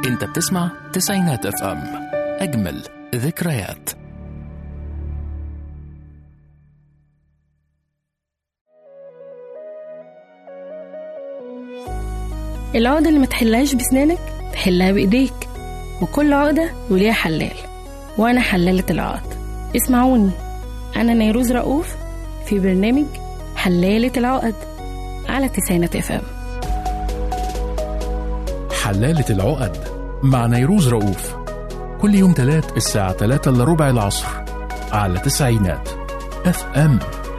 انت بتسمع تسعينات اف ام اجمل ذكريات العقدة اللي ما تحلهاش بسنانك تحلها بإيديك وكل عقدة وليها حلال وأنا حلالة العقد اسمعوني أنا نيروز رؤوف في برنامج حلالة العقد على تسعينات اف ام حلالة العقد مع نيروز رؤوف كل يوم تلات الساعة تلاتة إلا ربع العصر على تسعينات اف ام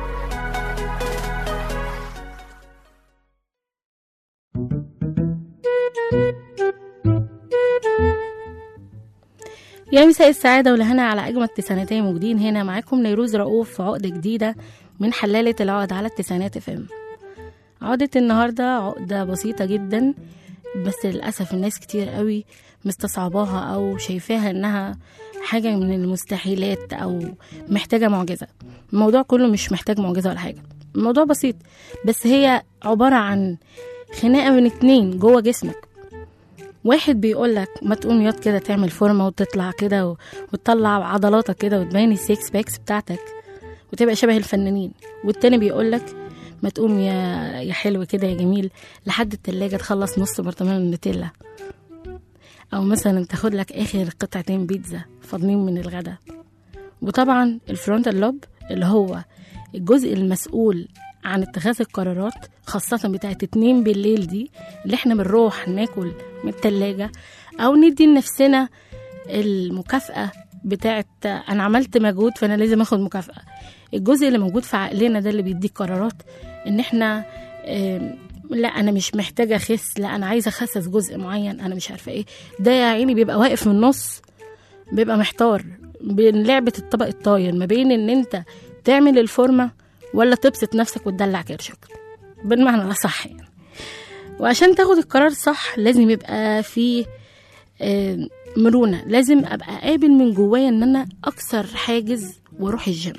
يا مساء السعادة والهنا على أجمل تسعيناتية موجودين هنا معاكم نيروز رؤوف في عقدة جديدة من حلالة العقد على التسعينات اف ام عقدة النهاردة عقدة بسيطة جدا بس للأسف الناس كتير قوي مستصعباها أو شايفاها إنها حاجة من المستحيلات أو محتاجة معجزة الموضوع كله مش محتاج معجزة ولا حاجة الموضوع بسيط بس هي عبارة عن خناقة من اتنين جوه جسمك واحد بيقولك ما تقوم ياض كده تعمل فورمة وتطلع كده و- وتطلع عضلاتك كده وتبين السيكس باكس بتاعتك وتبقى شبه الفنانين والتاني بيقولك ما تقوم يا يا حلو كده يا جميل لحد التلاجة تخلص نص برطمان النوتيلا أو مثلا تاخد لك آخر قطعتين بيتزا فاضلين من الغدا وطبعا الفرونتال لوب اللي هو الجزء المسؤول عن اتخاذ القرارات خاصة بتاعت اتنين بالليل دي اللي احنا بنروح ناكل من التلاجة أو ندي لنفسنا المكافأة بتاعت أنا عملت مجهود فأنا لازم أخد مكافأة الجزء اللي موجود في عقلنا ده اللي بيديك قرارات إن احنا آم، لا أنا مش محتاجة أخس لا أنا عايزة أخسس جزء معين أنا مش عارفة إيه ده يا عيني بيبقى واقف في النص بيبقى محتار بين لعبة الطبق الطاير ما بين إن أنت تعمل الفورمة ولا تبسط نفسك وتدلع كرشك بالمعنى الأصح يعني وعشان تاخد القرار صح لازم يبقى في آه، مرونة لازم أبقى قابل من جوايا إن أنا أكسر حاجز وأروح الجيم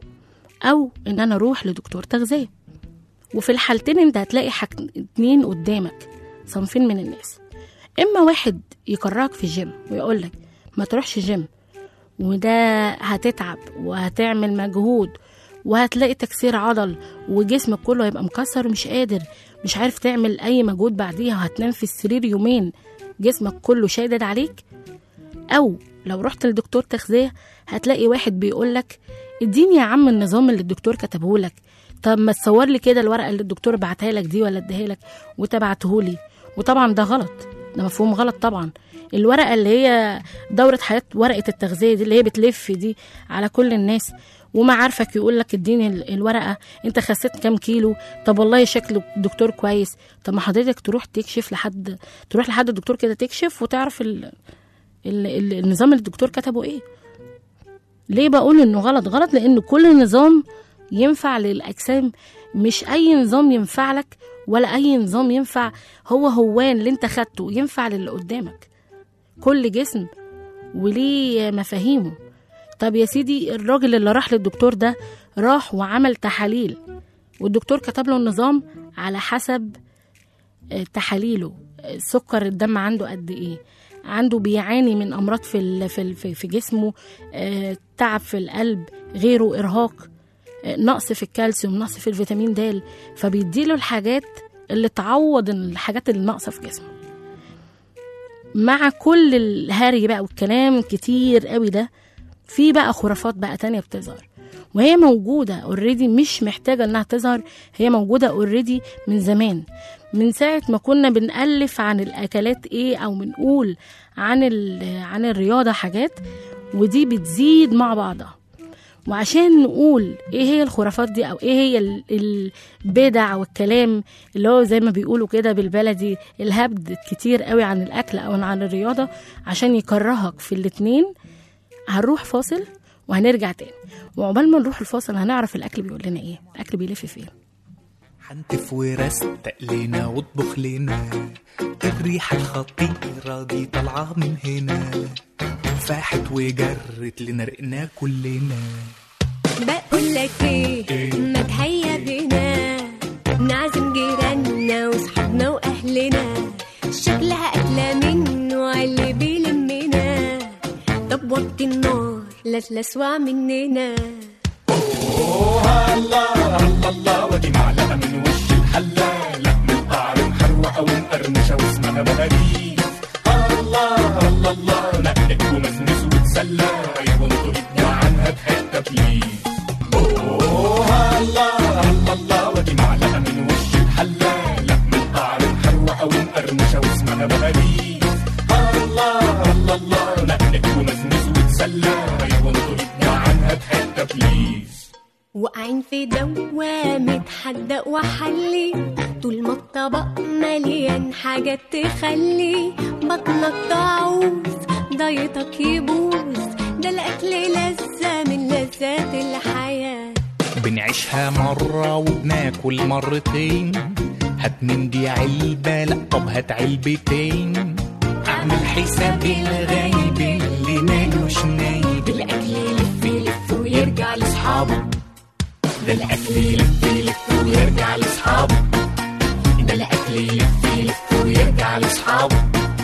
أو إن أنا أروح لدكتور تغذية وفي الحالتين أنت هتلاقي حاج... اتنين قدامك صنفين من الناس إما واحد يكرهك في الجيم ويقولك ما تروحش جيم وده هتتعب وهتعمل مجهود وهتلاقي تكسير عضل وجسمك كله هيبقى مكسر ومش قادر مش عارف تعمل اي مجهود بعديها هتنام في السرير يومين جسمك كله شادد عليك او لو رحت لدكتور تغذيه هتلاقي واحد بيقولك اديني يا عم النظام اللي الدكتور كتبه لك طب ما تصور لي كده الورقه اللي الدكتور بعتها لك دي ولا اديها لك وتبعته لي وطبعا ده غلط ده مفهوم غلط طبعا الورقه اللي هي دوره حياه ورقه التغذيه دي اللي هي بتلف دي على كل الناس وما عارفك يقول لك اديني ال- الورقه انت خسيت كام كيلو طب والله شكله دكتور كويس طب ما حضرتك تروح تكشف لحد تروح لحد الدكتور كده تكشف وتعرف ال... ال... ال... النظام اللي الدكتور كتبه ايه ليه بقول انه غلط غلط لان كل نظام ينفع للاجسام مش اي نظام ينفع لك ولا اي نظام ينفع هو هوان اللي انت خدته ينفع للي قدامك كل جسم وليه مفاهيمه طب يا سيدي الراجل اللي راح للدكتور ده راح وعمل تحاليل والدكتور كتب له النظام على حسب آه، تحاليله آه، سكر الدم عنده قد ايه عنده بيعاني من امراض في ال- في ال- في في جسمه آه، تعب في القلب غيره ارهاق آه، نقص في الكالسيوم نقص في الفيتامين د فبيديله الحاجات اللي تعوض الحاجات اللي ناقصه في جسمه مع كل الهري بقى والكلام كتير قوي ده في بقى خرافات بقى تانية بتظهر وهي موجودة اوريدي مش محتاجة انها تظهر هي موجودة اوريدي من زمان من ساعة ما كنا بنألف عن الأكلات ايه أو بنقول عن ال- عن الرياضة حاجات ودي بتزيد مع بعضها وعشان نقول ايه هي الخرافات دي او ايه هي ال- البدع والكلام اللي هو زي ما بيقولوا كده بالبلدي الهبد كتير قوي عن الاكل او عن الرياضه عشان يكرهك في الاتنين هنروح فاصل وهنرجع تاني وعقبال ما نروح الفاصل هنعرف الاكل بيقول لنا ايه الاكل بيلف فين حنتف ورستق لنا واطبخ لنا الريحة الخطيرة دي طالعة من هنا فاحت وجرت لنا رقنا كلنا بقول لك ايه ما تهيا بينا نعزم جيراننا واصحابنا واهلنا شكلها اكله منه علي بلاش لسوع مننا الله ودي معلقه من وش الحله لحم القعر محروقه ومقرمشه واسمها بلاليز الله الله الله نقلك ومزمز وتسلى يا بنطق ابني عنها بحته بليز اوه الله الله الله ودي معلقه من وش الحله لحم القعر محروقه ومقرمشه واسمها بلاليز الله الله الله نقلك ومزمز وتسلى يا بنطق ابني عنها بحته بليز واقعين في دوامة حدق وحلي طول ما الطبق مليان حاجات تخلي بطنك تعوز دايتك يبوظ ده الأكل لذة من لذات الحياة بنعيشها مرة وبناكل مرتين هات من دي علبة لا طب هات علبتين اعمل حساب الغايب اللي مالوش نايب الاكل يلف يلف ويرجع لاصحابه ده الاكل يلف يلف ويرجع لاصحابه ده الاكل يلف يلف ويرجع لاصحابه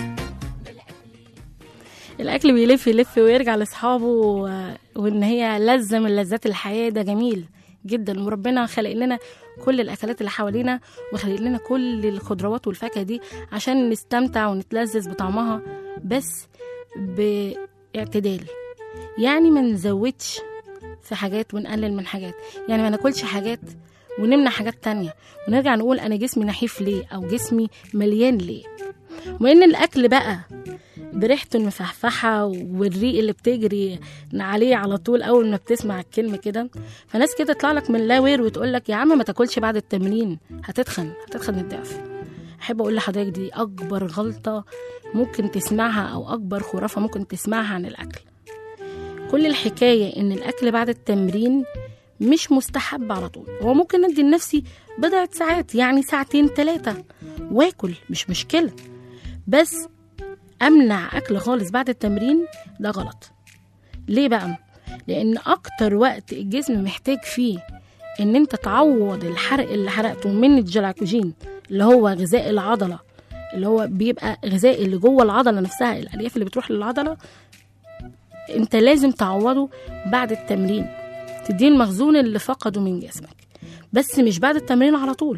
الاكل بيلف يلف ويرجع لاصحابه و- وان هي لذه من لذات الحياه ده جميل جدا وربنا خلق لنا كل الاكلات اللي حوالينا وخلق لنا كل الخضروات والفاكهه دي عشان نستمتع ونتلذذ بطعمها بس باعتدال يعني ما نزودش في حاجات ونقلل من حاجات يعني ما ناكلش حاجات ونمنع حاجات تانية ونرجع نقول انا جسمي نحيف ليه او جسمي مليان ليه وان الاكل بقى بريحته المفحفحة والريق اللي بتجري عليه على طول أول ما بتسمع الكلمة كده فناس كده تطلع لك من لا وير وتقول لك يا عم ما تاكلش بعد التمرين هتتخن هتتخن الضعف أحب أقول لحضرتك دي أكبر غلطة ممكن تسمعها أو أكبر خرافة ممكن تسمعها عن الأكل كل الحكاية إن الأكل بعد التمرين مش مستحب على طول هو ممكن ندي لنفسي بضعة ساعات يعني ساعتين ثلاثة واكل مش مشكلة بس امنع اكل خالص بعد التمرين ده غلط ليه بقى لان اكتر وقت الجسم محتاج فيه ان انت تعوض الحرق اللي حرقته من الجلايكوجين اللي هو غذاء العضله اللي هو بيبقى غذاء اللي جوه العضله نفسها الالياف اللي بتروح للعضله انت لازم تعوضه بعد التمرين تديه المخزون اللي فقده من جسمك بس مش بعد التمرين على طول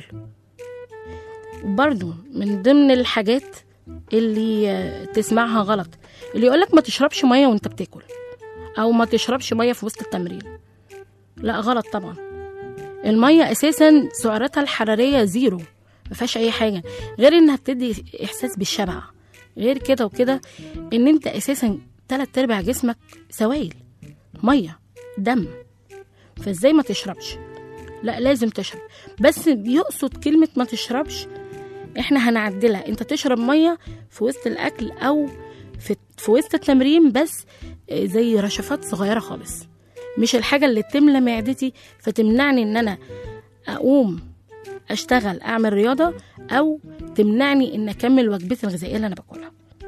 برضو من ضمن الحاجات اللي آه، تسمعها غلط اللي يقولك ما تشربش ميه وانت بتاكل او ما تشربش ميه في وسط التمرين لا غلط طبعا الميه اساسا سعراتها الحراريه زيرو ما فيهاش اي حاجه غير انها بتدي احساس بالشبع غير كده وكده ان انت اساسا تلات ارباع جسمك سوائل ميه دم فازاي ما تشربش لا لازم تشرب بس بيقصد كلمه ما تشربش احنا هنعدلها انت تشرب ميه في وسط الاكل او في, في وسط التمرين بس آه، زي رشفات صغيره خالص مش الحاجه اللي تملى معدتي فتمنعني ان انا اقوم اشتغل اعمل رياضه او تمنعني ان اكمل وجبتي الغذائيه اللي انا باكلها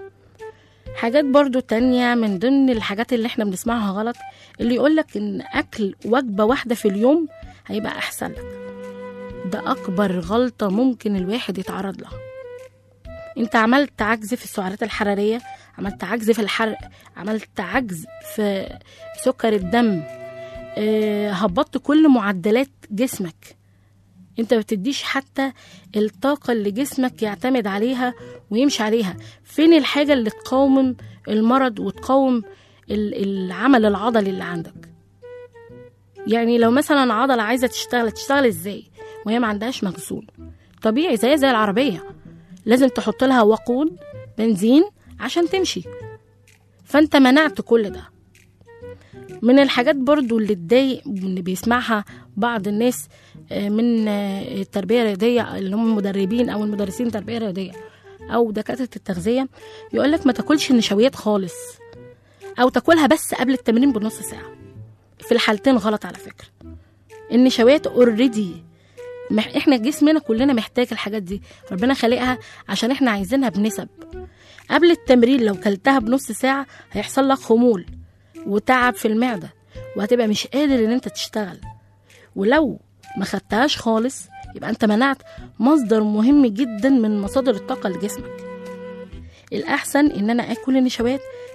حاجات برضو تانية من ضمن الحاجات اللي احنا بنسمعها غلط اللي يقولك ان اكل وجبة واحدة في اليوم هيبقى احسن لك ده اكبر غلطة ممكن الواحد يتعرض لها انت عملت عجز في السعرات الحرارية عملت عجز في الحرق عملت عجز في سكر الدم اه هبطت كل معدلات جسمك انت ما بتديش حتى الطاقة اللي جسمك يعتمد عليها ويمشي عليها فين الحاجة اللي تقاوم المرض وتقاوم ال- العمل العضلي اللي عندك يعني لو مثلا عضلة عايزة تشتغل تشتغل ازاي وهي ما عندهاش مخزون طبيعي زي زي العربية لازم تحط لها وقود بنزين عشان تمشي فانت منعت كل ده من الحاجات برضو اللي تضايق واللي بيسمعها بعض الناس آه، من آه، التربية الرياضية اللي هم المدربين أو المدرسين تربية رياضية أو دكاترة التغذية يقولك ما تاكلش النشويات خالص أو تاكلها بس قبل التمرين بنص ساعة في الحالتين غلط على فكرة النشويات اوريدي احنا جسمنا كلنا محتاج الحاجات دي ربنا خالقها عشان احنا عايزينها بنسب قبل التمرين لو كلتها بنص ساعة هيحصل لك خمول وتعب في المعدة وهتبقى مش قادر ان انت تشتغل ولو ما خدتهاش خالص يبقى انت منعت مصدر مهم جدا من مصادر الطاقة لجسمك الأحسن إن أنا آكل النشويات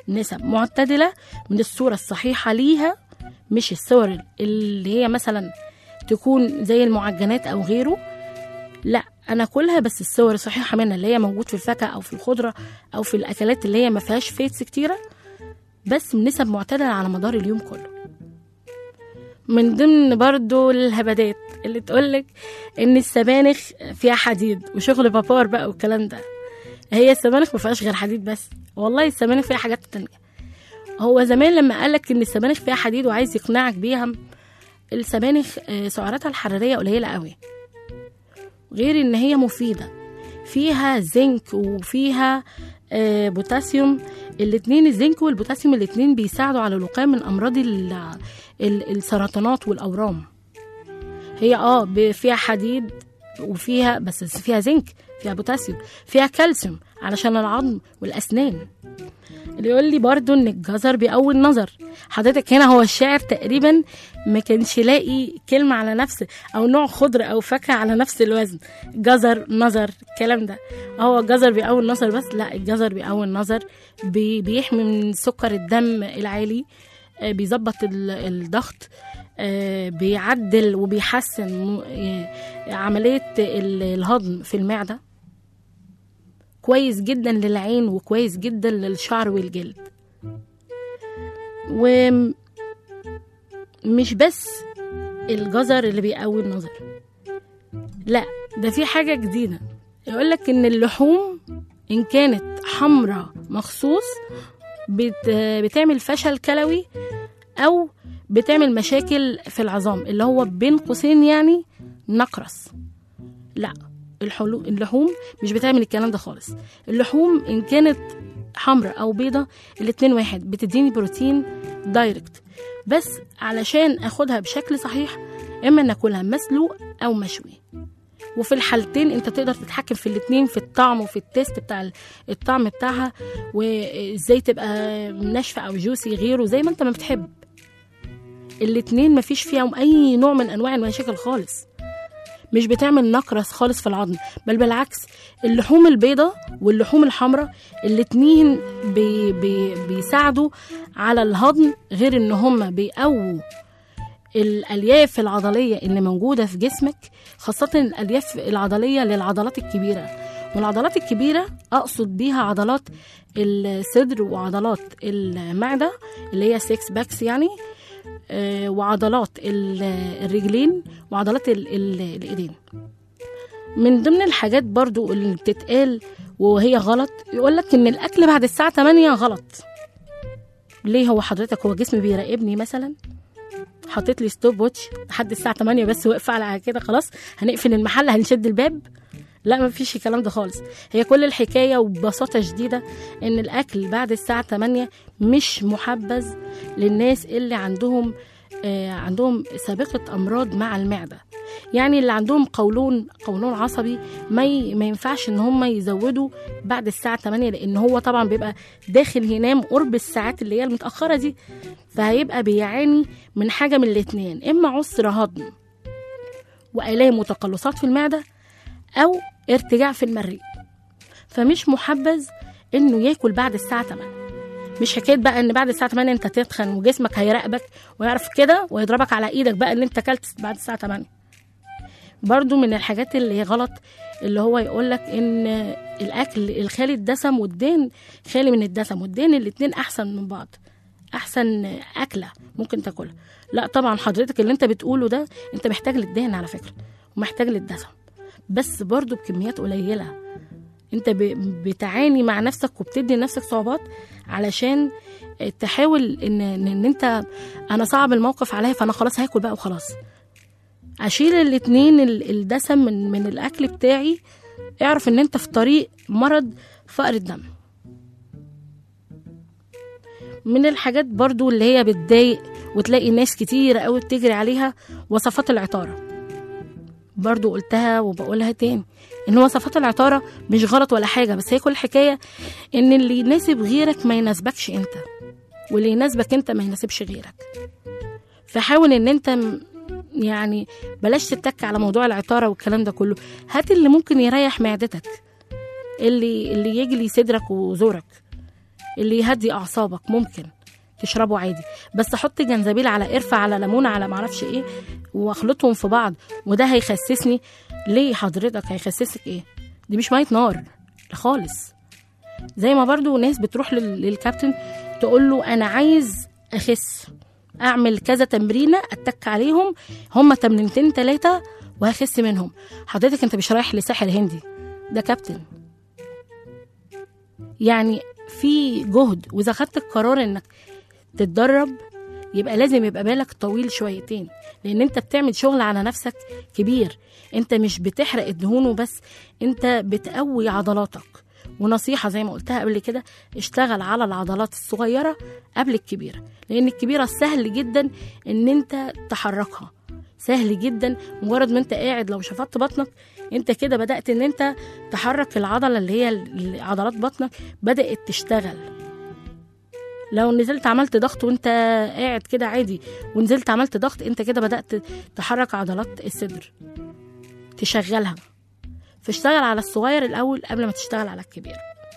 نسب معتدلة من الصورة الصحيحة ليها مش الصور اللي هي مثلا تكون زي المعجنات أو غيره لا أنا أكلها بس الصور الصحيحة منها اللي هي موجود في الفاكهة أو في الخضرة أو في الأكلات اللي هي ما فيهاش فيتس كتيرة بس بنسب معتدلة على مدار اليوم كله من ضمن برضو الهبدات اللي تقولك ان السبانخ فيها حديد وشغل بابار بقى والكلام ده هي السبانخ ما فيهاش غير حديد بس والله السبانخ فيها حاجات تانية هو زمان لما قالك ان السبانخ فيها حديد وعايز يقنعك بيها السبانخ آه، سعراتها الحرارية قليلة قوي غير ان هي مفيدة فيها زنك وفيها آه، بوتاسيوم الاتنين الزنك والبوتاسيوم الاتنين بيساعدوا على الوقاية من أمراض ال- ال- السرطانات والأورام هي اه ب- فيها حديد وفيها بس فيها زنك فيها بوتاسيوم فيها كالسيوم علشان العظم والأسنان اللي يقول لي برضو ان الجزر بيقوي النظر حضرتك هنا هو الشاعر تقريبا ما كانش لاقي كلمة على نفس او نوع خضر او فاكهة على نفس الوزن جزر نظر الكلام ده هو الجزر بيقوي النظر بس لا الجزر بيقوي النظر بي بيحمي من سكر الدم العالي آه، بيظبط ال- الضغط آه، بيعدل وبيحسن م- آه، عملية ال- الهضم في المعدة كويس جدا للعين وكويس جدا للشعر والجلد ومش بس الجزر اللي بيقوي النظر لا ده في حاجة جديدة يقولك ان اللحوم ان كانت حمراء مخصوص بت بتعمل فشل كلوي او بتعمل مشاكل في العظام اللي هو بين قوسين يعني نقرس لا الحلو اللحوم مش بتعمل الكلام ده خالص اللحوم ان كانت حمراء او بيضة الاتنين واحد بتديني بروتين دايركت بس علشان اخدها بشكل صحيح اما ان اكلها مسلوق او مشوي وفي الحالتين انت تقدر تتحكم في الاتنين في الطعم وفي التيست بتاع ال- الطعم بتاعها وازاي تبقى ناشفه او جوسي غيره زي ما انت ما بتحب الاتنين مفيش فيهم اي نوع من انواع المشاكل خالص مش بتعمل نقرس خالص في العظم بل بالعكس اللحوم البيضاء واللحوم الحمراء الاتنين بي بي بيساعدوا على الهضم غير ان هم بيقووا الالياف العضليه اللي موجوده في جسمك خاصه الالياف العضليه للعضلات الكبيره والعضلات الكبيره اقصد بيها عضلات الصدر وعضلات المعده اللي هي 6 باكس يعني آه، وعضلات ال- الرجلين وعضلات ال- ال- الايدين من ضمن الحاجات برضو اللي بتتقال وهي غلط يقولك ان الاكل بعد الساعه 8 غلط ليه هو حضرتك هو جسمي بيراقبني مثلا حطيت لي ستوب واتش لحد الساعه 8 بس وقف على كده خلاص هنقفل المحل هنشد الباب لا ما فيش الكلام ده خالص هي كل الحكايه وببساطه شديده ان الاكل بعد الساعه 8 مش محبذ للناس اللي عندهم آه عندهم سابقه امراض مع المعده يعني اللي عندهم قولون قولون عصبي ما ي... ما ينفعش ان هم يزودوا بعد الساعه 8 لان هو طبعا بيبقى داخل ينام قرب الساعات اللي هي المتاخره دي فهيبقى بيعاني من حاجه من الاتنين اما عسر هضم والام وتقلصات في المعده او ارتجاع في المريء فمش محبذ انه ياكل بعد الساعه 8 مش حكايه بقى ان بعد الساعه 8 انت تتخن وجسمك هيراقبك ويعرف كده ويضربك على ايدك بقى ان انت اكلت بعد الساعه 8 برضو من الحاجات اللي هي غلط اللي هو يقولك ان الاكل الخالي الدسم والدهن خالي من الدسم والدهن الاتنين احسن من بعض احسن اكله ممكن تاكلها لا طبعا حضرتك اللي انت بتقوله ده انت محتاج للدهن على فكره ومحتاج للدسم بس برضو بكميات قليله انت ب- بتعاني مع نفسك وبتدي لنفسك صعوبات علشان تحاول ان ان إن انت انا صعب الموقف عليا فانا خلاص هاكل بقى وخلاص اشيل الاتنين ال- الدسم من من الاكل بتاعي اعرف ان انت في طريق مرض فقر الدم من الحاجات برضو اللي هي بتضايق وتلاقي ناس كتير قوي بتجري عليها وصفات العطارة برضو قلتها وبقولها تاني ان وصفات العطارة مش غلط ولا حاجة بس هي كل الحكاية ان اللي يناسب غيرك ما يناسبكش انت واللي يناسبك انت ما يناسبش غيرك فحاول ان انت م- يعني بلاش تتك على موضوع العطارة والكلام ده كله هات اللي ممكن يريح معدتك اللي اللي يجلي صدرك وزورك اللي يهدي اعصابك ممكن تشربه عادي بس حط جنزبيل على قرفه على ليمونه على معرفش ايه واخلطهم في بعض وده هيخسسني ليه حضرتك هيخسسك ايه دي مش ميه نار خالص زي ما برضو ناس بتروح لل- للكابتن تقول له انا عايز اخس اعمل كذا تمرينه اتك عليهم هم تمرينتين ثلاثه وهخس منهم حضرتك انت مش رايح لساحر هندي ده كابتن يعني في جهد واذا خدت القرار انك تتدرب يبقى لازم يبقى بالك طويل شويتين لان انت بتعمل شغل على نفسك كبير انت مش بتحرق الدهون وبس انت بتقوي عضلاتك ونصيحة زي ما قلتها قبل كده اشتغل على العضلات الصغيرة قبل الكبيرة لأن الكبيرة سهل جدا إن أنت تحركها سهل جدا مجرد ما أنت قاعد لو شفطت بطنك أنت كده بدأت إن أنت تحرك العضلة اللي هي ال- عضلات بطنك بدأت تشتغل لو نزلت عملت ضغط وانت قاعد كده عادي ونزلت عملت ضغط انت كده بدأت تحرك عضلات الصدر تشغلها فاشتغل على الصغير الأول قبل ما تشتغل على الكبير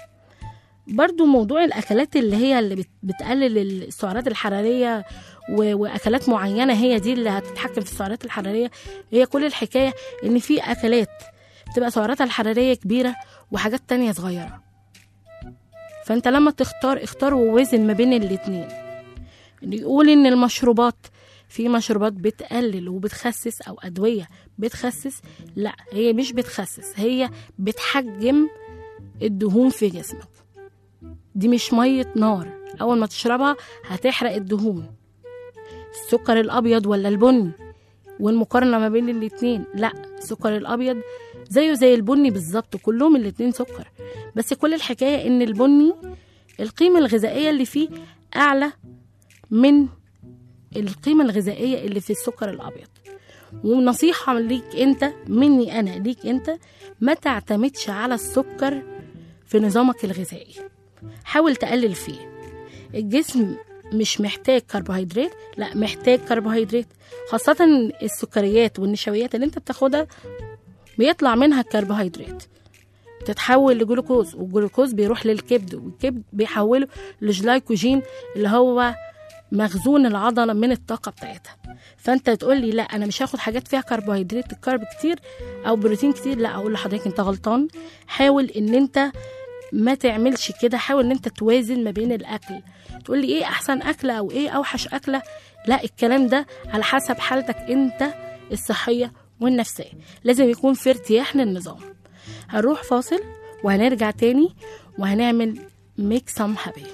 برضو موضوع الأكلات اللي هي اللي بت- بتقلل السعرات الحرارية و- وأكلات معينة هي دي اللي هتتحكم في السعرات الحرارية هي كل الحكاية إن في أكلات بتبقى سعراتها الحرارية كبيرة وحاجات تانية صغيرة فانت لما تختار اختار ووزن ما بين الاتنين اللي يقول ان المشروبات في مشروبات بتقلل وبتخسس او ادويه بتخسس لا هي مش بتخسس هي بتحجم الدهون في جسمك دي مش ميه نار اول ما تشربها هتحرق الدهون السكر الابيض ولا البني والمقارنه ما بين الاتنين لا السكر الابيض زيه زي البني بالظبط كلهم الاتنين سكر بس كل الحكايه ان البني القيمه الغذائيه اللي فيه اعلى من القيمه الغذائيه اللي في السكر الابيض ونصيحه ليك انت مني انا ليك انت ما تعتمدش على السكر في نظامك الغذائي حاول تقلل فيه الجسم مش محتاج كربوهيدرات لا محتاج كربوهيدرات خاصة السكريات والنشويات اللي انت بتاخدها بيطلع منها الكربوهيدرات تتحول لجلوكوز والجلوكوز بيروح للكبد والكبد بيحوله لجلايكوجين اللي هو مخزون العضلة من الطاقة بتاعتها فانت تقول لي لا انا مش هاخد حاجات فيها كربوهيدرات الكرب كتير او بروتين كتير لا اقول لحضرتك انت غلطان حاول ان انت ما تعملش كده حاول ان انت توازن ما بين الاكل تقول لي ايه احسن اكله او ايه اوحش اكله لا الكلام ده على حسب حالتك انت الصحيه والنفسيه لازم يكون في ارتياح للنظام هنروح فاصل وهنرجع تاني وهنعمل ميك سم هابي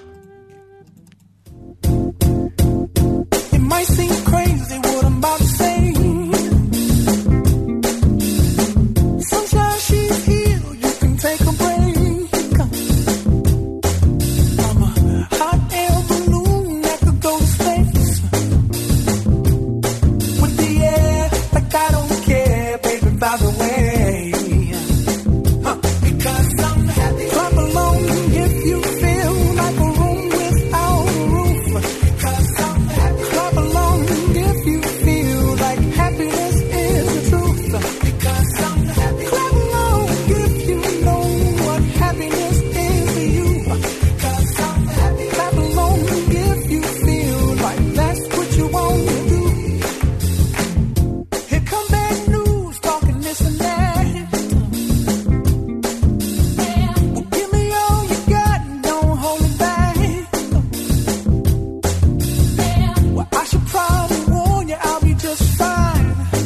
It might seem crazy what I'm about to say. Sunshine, she's here. You can take a break. I'm a hot air balloon that could go to space. With the air, like I don't care, baby, by the way. Huh. Because I'm happy. Clap along if you feel like a room without a roof. Because I'm happy. Clap along if you feel like happiness is the truth. Because I'm happy. Clap along if you know what happiness is to you. Because I'm happy. Clap along if you feel like that's what you want to do. Here come bad news, talking this and that. Well, give me all you got and don't hold it back. Well, I should probably warn you, I'll be just fine.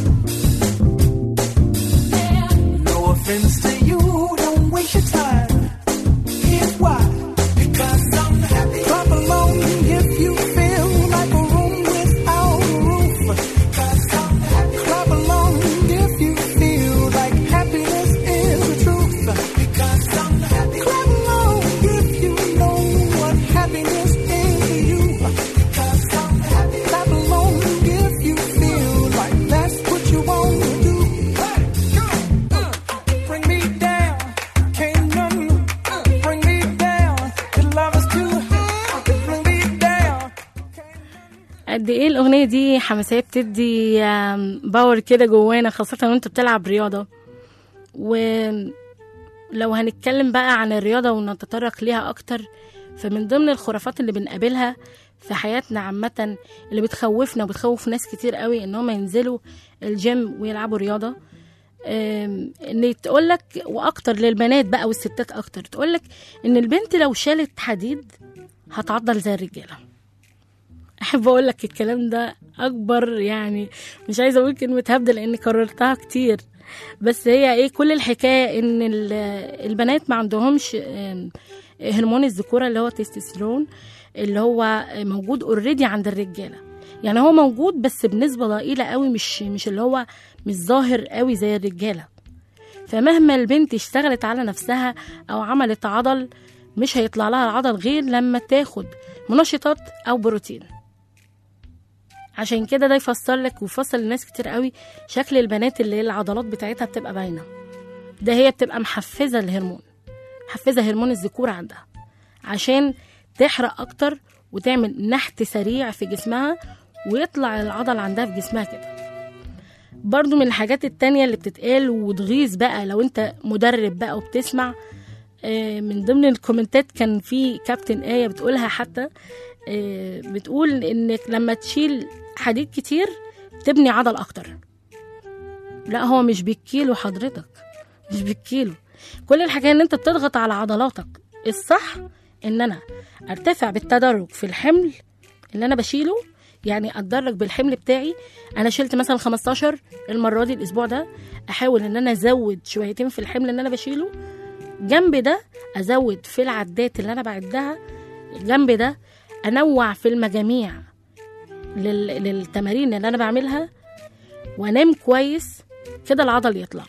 No offense to you, don't waste your time. Here's why. Because I'm happy. Clap along if you feel like a room without a roof. Because I'm happy. Clap along if you feel like happiness is the truth. Because I'm happy. Clap along if you know what happiness is to you. Because I'm happy. Clap along if you feel like that's what you want to do. Bring me down, can't none bring me down. Your love is too high. Bring me down. قد ايه الاغنيه دي حماسيه بتدي آم، باور كده جوانا خاصه وانت بتلعب رياضه ولو هنتكلم بقى عن الرياضه ونتطرق ليها اكتر فمن ضمن الخرافات اللي بنقابلها في حياتنا عامة اللي بتخوفنا وبتخوف ناس كتير قوي ان هم ينزلوا الجيم ويلعبوا رياضة آم، ان تقولك واكتر للبنات بقى والستات اكتر تقولك ان البنت لو شالت حديد هتعضل زي الرجالة احب اقول لك الكلام ده اكبر يعني مش عايزه اقول كلمه هبده لاني كررتها كتير بس هي ايه كل الحكايه ان ال- البنات ما عندهمش آم، هرمون الذكوره اللي هو تستوستيرون اللي هو موجود اوريدي عند الرجاله يعني هو موجود بس بنسبه ضئيله قوي مش مش اللي هو مش ظاهر قوي زي الرجاله فمهما البنت اشتغلت على نفسها او عملت عضل مش هيطلع لها العضل غير لما تاخد منشطات او بروتين عشان كده ده يفسر لك ويفسر لناس كتير قوي شكل البنات اللي هي العضلات بتاعتها بتبقى باينه ده هي بتبقى محفزه الهرمون محفزه هرمون الذكوره عندها عشان تحرق اكتر وتعمل نحت سريع في جسمها ويطلع العضل عندها في جسمها كده برضو من الحاجات التانية اللي بتتقال وتغيظ بقى لو انت مدرب بقى وبتسمع آه، من ضمن الكومنتات كان في كابتن آية بتقولها حتى آه، بتقول انك لما تشيل حديد كتير تبني عضل اكتر لا هو مش بالكيلو حضرتك مش بالكيلو كل الحكايه ان انت بتضغط على عضلاتك الصح ان انا ارتفع بالتدرج في الحمل اللي انا بشيله يعني اتدرج بالحمل بتاعي انا شلت مثلا 15 المره دي الاسبوع ده احاول ان انا ازود شويتين في الحمل اللي انا بشيله جنب ده ازود في العدات اللي انا بعدها جنب ده انوع في المجاميع لل... للتمارين اللي انا بعملها وانام كويس كده العضل يطلع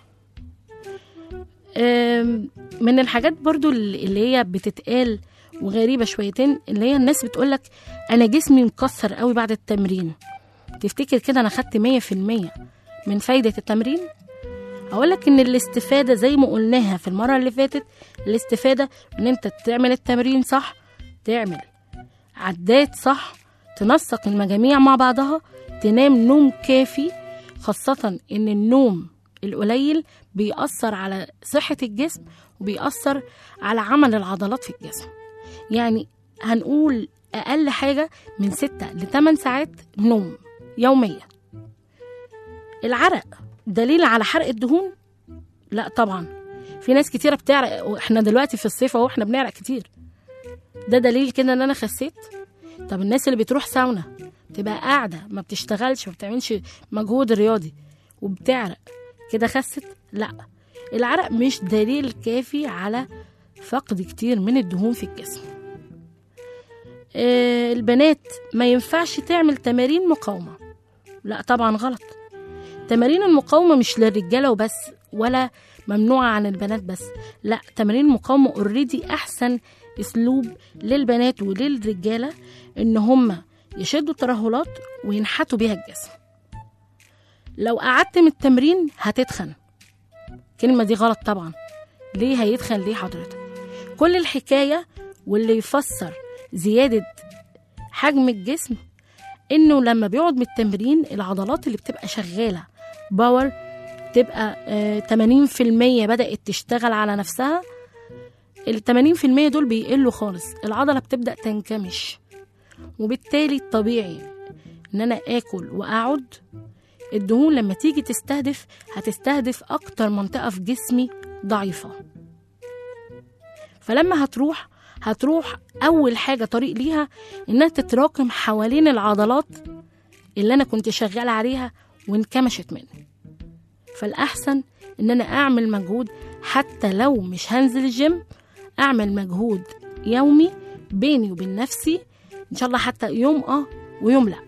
أم، من الحاجات برضو اللي هي بتتقال وغريبة شويتين اللي هي الناس بتقولك أنا جسمي مكسر قوي بعد التمرين تفتكر كده أنا خدت مية في المية من فايدة التمرين هقولك إن الاستفادة زي ما قلناها في المرة اللي فاتت الاستفادة إن أنت تعمل التمرين صح تعمل عدات صح تنسق المجاميع مع بعضها تنام نوم كافي خاصة إن النوم القليل بيأثر على صحة الجسم وبيأثر على عمل العضلات في الجسم يعني هنقول أقل حاجة من ستة لتمن ساعات نوم يوميا العرق دليل على حرق الدهون لا طبعا في ناس كتيرة بتعرق واحنا دلوقتي في الصيف اهو احنا بنعرق كتير ده دليل كده ان انا خسيت طب الناس اللي بتروح ساونا تبقى قاعدة ما بتشتغلش ما بتعملش مجهود رياضي وبتعرق كده خست لا العرق مش دليل كافي على فقد كتير من الدهون في الجسم آه، البنات ما ينفعش تعمل تمارين مقاومة لا طبعا غلط تمارين المقاومة مش للرجالة وبس ولا ممنوعة عن البنات بس لا تمارين المقاومة اوريدي أحسن أسلوب للبنات وللرجالة إن هم يشدوا الترهلات وينحتوا بيها الجسم لو قعدت من التمرين هتتخن الكلمة دي غلط طبعا ليه هيتخن ليه حضرتك كل الحكاية واللي يفسر زيادة حجم الجسم انه لما بيقعد من التمرين العضلات اللي بتبقى شغالة باور تبقى آه 80% بدأت تشتغل على نفسها ال 80% دول بيقلوا خالص العضلة بتبدأ تنكمش وبالتالي الطبيعي ان انا اكل واقعد الدهون لما تيجي تستهدف هتستهدف اكتر منطقة في جسمي ضعيفة فلما هتروح هتروح اول حاجة طريق ليها انها تتراكم حوالين العضلات اللي انا كنت شغالة عليها وانكمشت مني فالاحسن ان انا اعمل مجهود حتى لو مش هنزل الجيم اعمل مجهود يومي بيني وبين نفسي ان شاء الله حتى يوم اه ويوم لا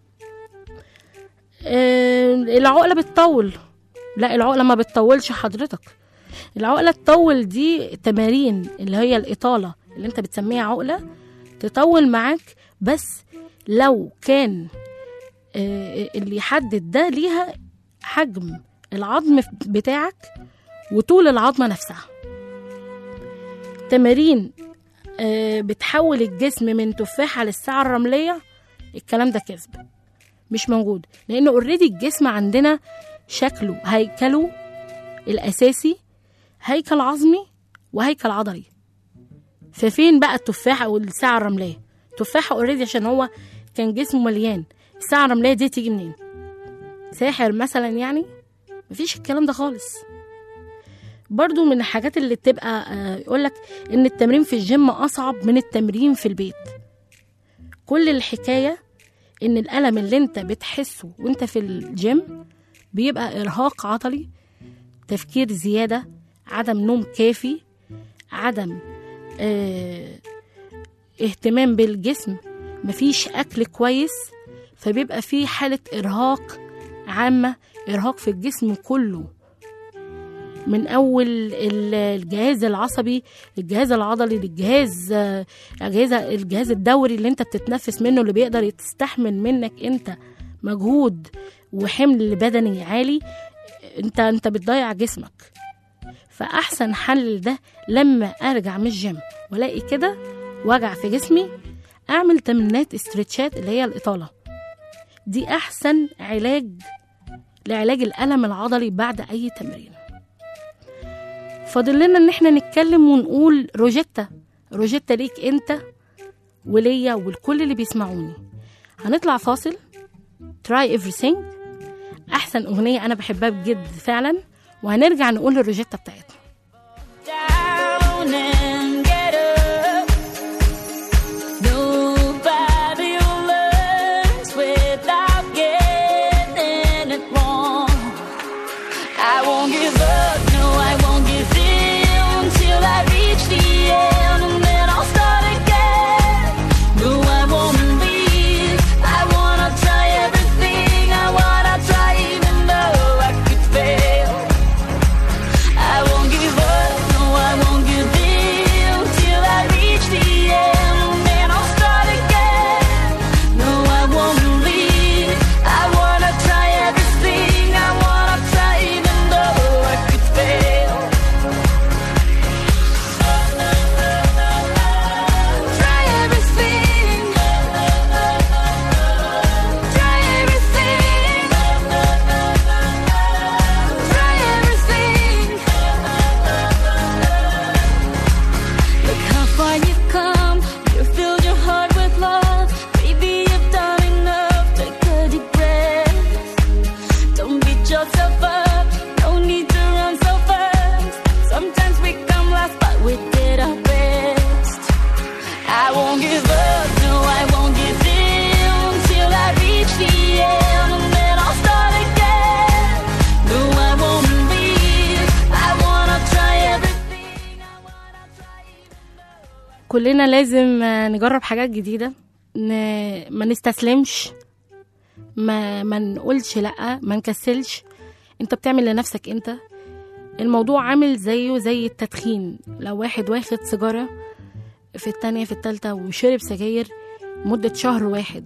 آه، العقلة بتطول لا العقلة ما بتطولش حضرتك العقلة تطول دي تمارين اللي هي الإطالة اللي انت بتسميها عقلة تطول معاك بس لو كان آه، اللي يحدد ده ليها حجم العظم بتاعك وطول العظمة نفسها تمارين آه، بتحول الجسم من تفاحة للساعة الرملية الكلام ده كذب مش موجود لأن اوريدي الجسم عندنا شكله هيكله الأساسي هيكل عظمي وهيكل عضلي ففين بقى التفاحه او الساعه الرمليه تفاحه اوريدي عشان هو كان جسمه مليان الساعه الرمليه دي تيجي منين ساحر مثلا يعني مفيش الكلام ده خالص برضو من الحاجات اللي بتبقى آه، يقولك ان التمرين في الجيم اصعب من التمرين في البيت كل الحكايه ان الالم اللي انت بتحسه وانت في الجيم بيبقى ارهاق عضلي تفكير زياده عدم نوم كافي عدم آه اهتمام بالجسم مفيش اكل كويس فبيبقى في حاله ارهاق عامه ارهاق في الجسم كله من اول ال- الجهاز العصبي للجهاز العضلي للجهاز آه، اجهزه الجهاز الدوري اللي انت بتتنفس منه اللي بيقدر يستحمل منك انت مجهود وحمل بدني عالي انت انت بتضيع جسمك فاحسن حل ده لما ارجع من الجيم والاقي كده وجع في جسمي اعمل تمرينات استرتشات اللي هي الاطاله دي احسن علاج لعلاج الالم العضلي بعد اي تمرين فاضل لنا ان احنا نتكلم ونقول روجيتا روجيتا ليك انت وليا ولكل اللي بيسمعوني هنطلع فاصل try everything احسن اغنيه انا بحبها بجد فعلا وهنرجع نقول الروجيتا بتاعتنا down and get up. Nobody learns without getting it wrong. I won't give up, no, I won't give in till I reach the end, and then I'll start again. No, I won't leave. I wanna try everything. I wanna try even though I could fail. I won't give up, no, I won't give in till I reach the end, and then I'll start again. No, I won't leave. I wanna try everything. I wanna try even though I could fail. Try everything. Try everything. Try everything. Look how far you've come. You filled your heart with love. Baby, you've done enough. Take a deep breath. Don't beat yourself up. No need to run so fast. Sometimes we come last, but we did our best. I won't give up. No, I won't give in till I reach the end, and then I'll start again. No, I won't leave. I wanna try everything. I wanna try. كلنا لازم آه، نجرب حاجات جديدة ن... ما نستسلمش ما ما نقولش لأ ما نكسلش انت بتعمل لنفسك انت الموضوع عامل زيه زي التدخين لو واحد واخد سيجارة في التانية في التالتة وشرب سجاير مدة شهر واحد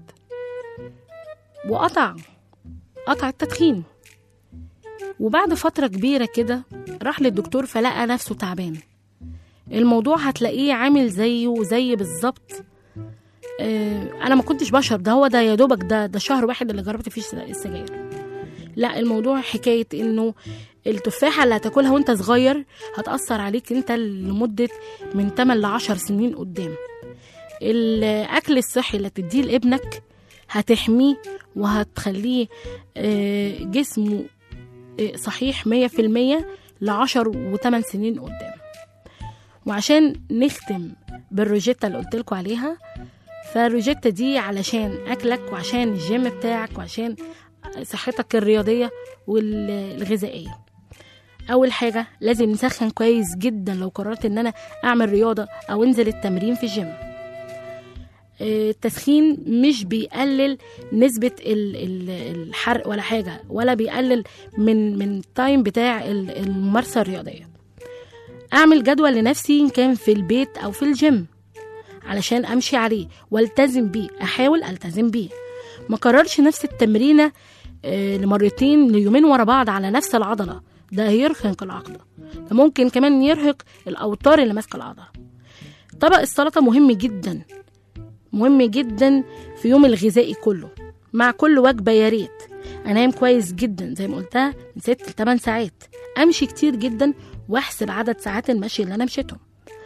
وقطع قطع التدخين وبعد فترة كبيرة كده راح للدكتور فلقى نفسه تعبان الموضوع هتلاقيه عامل زيه زي بالظبط آه، انا ما كنتش بشرب ده هو ده يا دوبك ده ده شهر واحد اللي جربت فيه الس- السجاير لا الموضوع حكايه انه التفاحه اللي هتاكلها وانت صغير هتاثر عليك انت لمده من 8 ل 10 سنين قدام الاكل الصحي اللي تديه لابنك هتحميه وهتخليه آه، جسمه آه، صحيح 100% ل 10 و8 سنين قدام وعشان نختم بالروجيتا اللي قلت لكم عليها فالروجيتا دي علشان اكلك وعشان الجيم بتاعك وعشان صحتك الرياضيه والغذائيه اول حاجه لازم نسخن كويس جدا لو قررت ان انا اعمل رياضه او انزل التمرين في الجيم آه، التسخين مش بيقلل نسبة ال- ال- الحرق ولا حاجة ولا بيقلل من من التايم بتاع ال- الممارسة الرياضية اعمل جدول لنفسي ان كان في البيت او في الجيم علشان امشي عليه والتزم بيه احاول التزم بيه ما كررش نفس التمرينه آه، لمرتين ليومين ورا بعض على نفس العضله ده هيرهق العضله ده ممكن كمان يرهق الاوتار اللي ماسكه العضله طبق السلطه مهم جدا مهم جدا في يوم الغذائي كله مع كل وجبه يا ريت انام كويس جدا زي ما قلتها من 6 ل 8 ساعات امشي كتير جدا واحسب عدد ساعات المشي اللي انا مشيتهم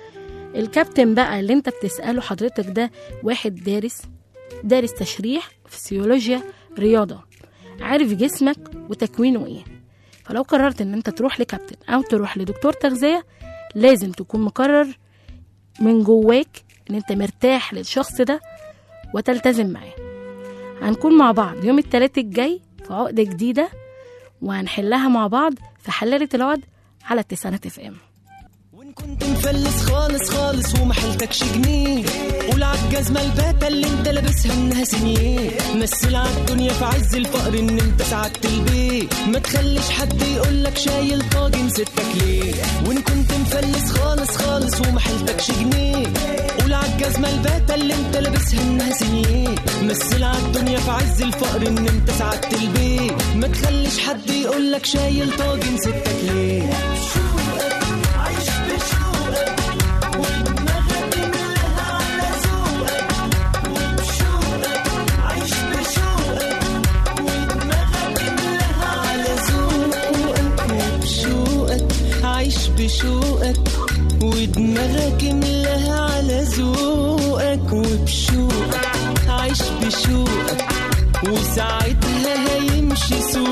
الكابتن بقى اللي انت بتسأله حضرتك ده واحد دارس دارس تشريح فسيولوجيا رياضة عارف جسمك وتكوينه ايه فلو قررت ان انت تروح لكابتن او تروح لدكتور تغذية لازم تكون مقرر من جواك ان انت مرتاح للشخص ده وتلتزم معاه هنكون مع بعض يوم التلات الجاي في عقدة جديدة وهنحلها مع بعض في حلالة العقد على التسعينات اف ام وان كنت مفلس خالص خالص وما حيلتكش جنيه قول عالجزمة الباتة اللي انت لابسها انها سنيه مثل عالدنيا في عز الفقر ان انت سعدت البيت ما تخليش حد يقولك شايل طاجن ستك ليه وان كنت مفلس خالص خالص وما حيلتكش جنيه قول عالجزمة الباتة اللي انت لابسها انها سنيه مثل عالدنيا في عز الفقر ان انت سعدت البيت ما تخليش حد يقولك شايل طاجن ستك ليه عايش بشوقك ودماغك ملها على ذوقك وبشوقك عايش بشوقك ودماغك ملها على ذوقك وبشوقك عايش بشوقك ودماغك ملها على ذوقك وبشوقك عايش بشوقك وساعتها هيمشي سوقك